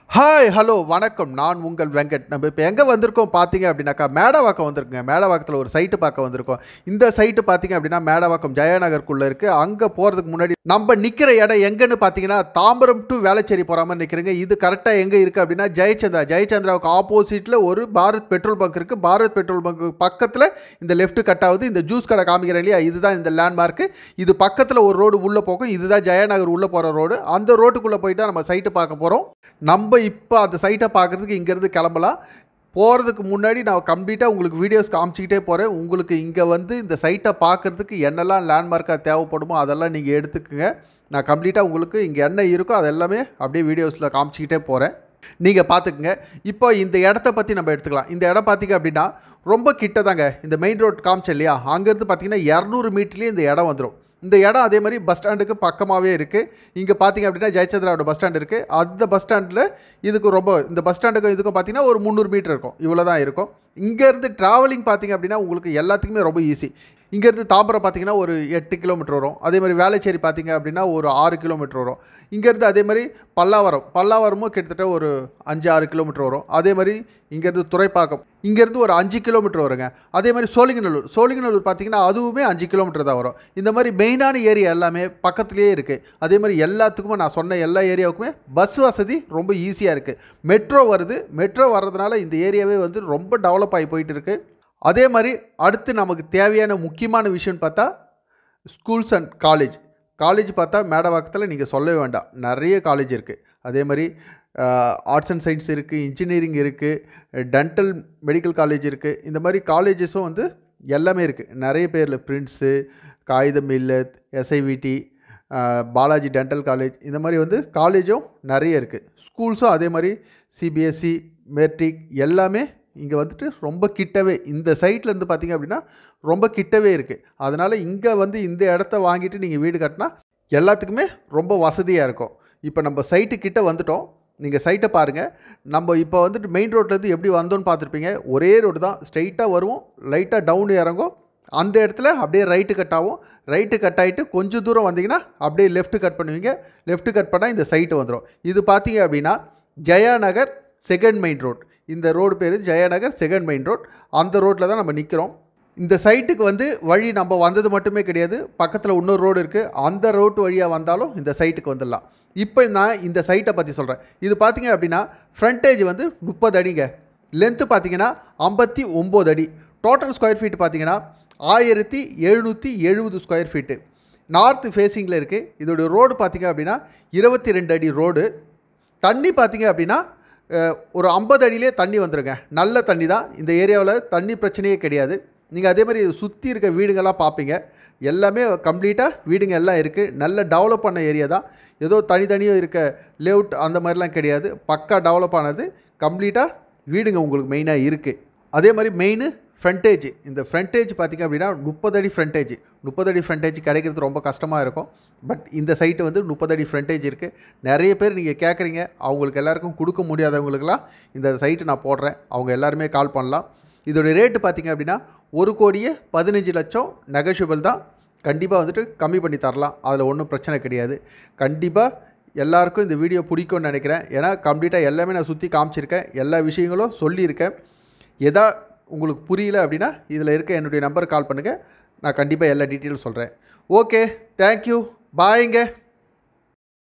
hi hello வணக்கம் நான் உங்கள் வெங்கட் நம்ம இப்போ எங்கே வந்திருக்கோம் பார்த்தீங்க அப்படின்னாக்கா மேடவாக்கம் வந்திருக்குங்க மேடவாக்கத்தில் ஒரு சைட்டு பார்க்க வந்திருக்கோம் இந்த சைட்டு பார்த்தீங்க அப்படின்னா மேடவாக்கம் ஜெயநகருக்குள்ளே இருக்குது அங்கே போகிறதுக்கு முன்னாடி நம்ம நிற்கிற இடம் எங்கன்னு பார்த்தீங்கன்னா தாம்பரம் டு வேளச்சேரி போகிற மாதிரி நிற்கிறேங்க இது கரெக்டாக எங்கே இருக்குது அப்படின்னா ஜெயச்சந்திரா ஜெயச்சந்திராவுக்கு ஆப்போசிட்டில் ஒரு பாரத் பெட்ரோல் பங்க் இருக்குது பாரத் பெட்ரோல் பங்க் பக்கத்தில் இந்த லெஃப்ட் கட் ஆகுது இந்த ஜூஸ் கடை காமிக்கிறேன் இல்லையா இதுதான் இந்த லேண்ட்மார்க்கு இது பக்கத்தில் ஒரு ரோடு உள்ளே போகும் இதுதான் ஜெயநகர் உள்ளே போகிற ரோடு அந்த ரோட்டுக்குள்ளே போயிட்டு தான் நம்ம சைட்டு பார்க்க போகிறோம் நம்ம இப்போ அந்த சைட்டை பார்க்குறதுக்கு இங்கேருந்து கிளம்பலாம் போகிறதுக்கு முன்னாடி நான் கம்ப்ளீட்டாக உங்களுக்கு வீடியோஸ் காமிச்சிக்கிட்டே போகிறேன் உங்களுக்கு இங்கே வந்து இந்த சைட்டை பார்க்குறதுக்கு என்னெல்லாம் லேண்ட்மார்க்காக தேவைப்படுமோ அதெல்லாம் நீங்கள் எடுத்துக்கோங்க நான் கம்ப்ளீட்டாக உங்களுக்கு இங்கே என்ன இருக்கோ அதெல்லாமே அப்படியே வீடியோஸில் காமிச்சிக்கிட்டே போகிறேன் நீங்கள் பார்த்துக்குங்க இப்போ இந்த இடத்த பற்றி நம்ம எடுத்துக்கலாம் இந்த இடம் பார்த்தீங்க அப்படின்னா ரொம்ப கிட்ட தாங்க இந்த மெயின் ரோட் காமிச்சேன் இல்லையா அங்கேருந்து பார்த்தீங்கன்னா இரநூறு மீட்டர்லேயே இந்த இடம் வந்துடும் இந்த இடம் அதே மாதிரி பஸ் ஸ்டாண்டுக்கு பக்கமாகவே இருக்குது இங்கே பார்த்தீங்க அப்படின்னா ஜெயச்சந்திராவோட பஸ் ஸ்டாண்ட் இருக்குது அந்த பஸ் ஸ்டாண்டில் இதுக்கு ரொம்ப இந்த பஸ் ஸ்டாண்டுக்கும் இதுக்கும் பார்த்தீங்கன்னா ஒரு முந்நூறு மீட்டர் இருக்கும் இவ்வளோ தான் இருக்கும் இங்கேருந்து ட்ராவலிங் பார்த்தீங்க அப்படின்னா உங்களுக்கு எல்லாத்துக்குமே ரொம்ப ஈஸி இங்கேருந்து தாம்பரம் பார்த்தீங்கன்னா ஒரு எட்டு கிலோமீட்டர் வரும் அதே மாதிரி வேளச்சேரி பார்த்தீங்க அப்படின்னா ஒரு ஆறு கிலோமீட்டர் வரும் இங்கேருந்து அதே மாதிரி பல்லாவரம் பல்லாவரமும் கிட்டத்தட்ட ஒரு அஞ்சு ஆறு கிலோமீட்டர் வரும் அதே மாதிரி இங்கேருந்து துறைப்பாக்கம் இங்கேருந்து ஒரு அஞ்சு கிலோமீட்டர் வருங்க அதே மாதிரி சோழிங்கநல்லூர் சோழிங்கநல்லூர் பார்த்தீங்கன்னா அதுவுமே அஞ்சு கிலோமீட்டர் தான் வரும் இந்த மாதிரி மெயினான ஏரியா எல்லாமே பக்கத்துலேயே இருக்குது அதே மாதிரி எல்லாத்துக்குமே நான் சொன்ன எல்லா ஏரியாவுக்குமே பஸ் வசதி ரொம்ப ஈஸியாக இருக்குது மெட்ரோ வருது மெட்ரோ வர்றதுனால இந்த ஏரியாவே வந்து ரொம்ப டெவலப் ஆகி போயிட்டு இருக்குது அதே மாதிரி அடுத்து நமக்கு தேவையான முக்கியமான விஷயம்னு பார்த்தா ஸ்கூல்ஸ் அண்ட் காலேஜ் காலேஜ் பார்த்தா மேடவாக்கத்தில் நீங்கள் சொல்லவே வேண்டாம் நிறைய காலேஜ் இருக்குது அதே மாதிரி ஆர்ட்ஸ் அண்ட் சயின்ஸ் இருக்குது இன்ஜினியரிங் இருக்குது டென்டல் மெடிக்கல் காலேஜ் இருக்குது இந்த மாதிரி காலேஜஸும் வந்து எல்லாமே இருக்குது நிறைய பேரில் பிரின்ஸு காகிதம் இல்லத் எஸ்ஐவிடி பாலாஜி டென்டல் காலேஜ் இந்த மாதிரி வந்து காலேஜும் நிறைய இருக்குது ஸ்கூல்ஸும் அதே மாதிரி சிபிஎஸ்சி மெட்ரிக் எல்லாமே இங்கே வந்துட்டு ரொம்ப கிட்டவே இந்த சைட்லேருந்து பார்த்தீங்க அப்படின்னா ரொம்ப கிட்டவே இருக்குது அதனால் இங்கே வந்து இந்த இடத்த வாங்கிட்டு நீங்கள் வீடு கட்டினா எல்லாத்துக்குமே ரொம்ப வசதியாக இருக்கும் இப்போ நம்ம சைட்டு கிட்ட வந்துட்டோம் நீங்கள் சைட்டை பாருங்கள் நம்ம இப்போ வந்துட்டு மெயின் ரோட்லேருந்து எப்படி வந்தோன்னு பார்த்துருப்பீங்க ஒரே ரோடு தான் ஸ்ட்ரைட்டாக வருவோம் லைட்டாக டவுன் இறங்கும் அந்த இடத்துல அப்படியே ரைட்டு கட் ஆகும் ரைட்டு கட் ஆகிட்டு கொஞ்சம் தூரம் வந்தீங்கன்னா அப்படியே லெஃப்ட் கட் பண்ணுவீங்க லெஃப்ட் கட் பண்ணால் இந்த சைட்டு வந்துடும் இது பார்த்தீங்க அப்படின்னா Jaya Nagar second main road இந்த ரோடு பேர் ஜெயநகர் செகண்ட் மெயின் ரோட் அந்த ரோட்டில் தான் நம்ம நிற்கிறோம் இந்த சைட்டுக்கு வந்து வழி நம்ம வந்தது மட்டுமே கிடையாது பக்கத்தில் இன்னொரு ரோடு இருக்குது அந்த ரோட்டு வழியாக வந்தாலும் இந்த சைட்டுக்கு வந்துடலாம் இப்போ நான் இந்த சைட்டை பற்றி சொல்கிறேன் இது பார்த்தீங்க அப்படின்னா ஃப்ரண்டேஜ் வந்து முப்பது அடிங்க லென்த்து பார்த்தீங்கன்னா ஐம்பத்தி ஒம்பது அடி டோட்டல் ஸ்கொயர் ஃபீட் பார்த்தீங்கன்னா ஆயிரத்தி எழுநூற்றி எழுபது ஸ்கொயர் ஃபீட்டு நார்த்து ஃபேஸிங்கில் இருக்குது இதோடைய ரோடு பார்த்தீங்க அப்படின்னா இருபத்தி ரெண்டு அடி ரோடு தண்ணி பார்த்தீங்க அப்படின்னா ஒரு ஐம்பது அடியிலே தண்ணி வந்துருங்க நல்ல தண்ணி தான் இந்த ஏரியாவில் தண்ணி பிரச்சனையே கிடையாது நீங்கள் அதே மாதிரி சுற்றி இருக்க வீடுங்கள்லாம் பார்ப்பீங்க எல்லாமே கம்ப்ளீட்டாக வீடுங்க எல்லாம் இருக்குது நல்ல டெவலப் பண்ண ஏரியா தான் ஏதோ தனித்தனியாக இருக்க லேஅவுட் அந்த மாதிரிலாம் கிடையாது பக்கா டெவலப் ஆனது கம்ப்ளீட்டாக வீடுங்க உங்களுக்கு மெயினாக இருக்குது அதே மாதிரி மெயின் ஃப்ரண்டேஜ் இந்த ஃப்ரண்டேஜ் பார்த்திங்க அப்படின்னா முப்பது அடி ஃப்ரண்டேஜ் முப்பது அடி ஃப்ரண்டேஜ் கிடைக்கிறது ரொம்ப கஷ்டமாக இருக்கும் பட் இந்த சைட்டு வந்து முப்பது அடி ஃப்ரண்டேஜ் இருக்குது நிறைய பேர் நீங்கள் கேட்குறீங்க அவங்களுக்கு எல்லாருக்கும் கொடுக்க முடியாதவங்களுக்கெல்லாம் இந்த சைட்டு நான் போடுறேன் அவங்க எல்லாருமே கால் பண்ணலாம் இதோடைய ரேட்டு பார்த்திங்க அப்படின்னா ஒரு கோடியே பதினஞ்சு லட்சம் நெகஷியபிள் தான் கண்டிப்பாக வந்துட்டு கம்மி பண்ணி தரலாம் அதில் ஒன்றும் பிரச்சனை கிடையாது கண்டிப்பாக எல்லாருக்கும் இந்த வீடியோ பிடிக்கும்னு நினைக்கிறேன் ஏன்னா கம்ப்ளீட்டாக எல்லாமே நான் சுற்றி காமிச்சிருக்கேன் எல்லா விஷயங்களும் சொல்லியிருக்கேன் எதா உங்களுக்கு புரியல அப்படின்னா இதில் இருக்க என்னுடைய நம்பருக்கு கால் பண்ணுங்கள் நான் கண்டிப்பாக எல்லா டீட்டெயிலும் சொல்கிறேன் ஓகே தேங்க்யூ பாய்ங்க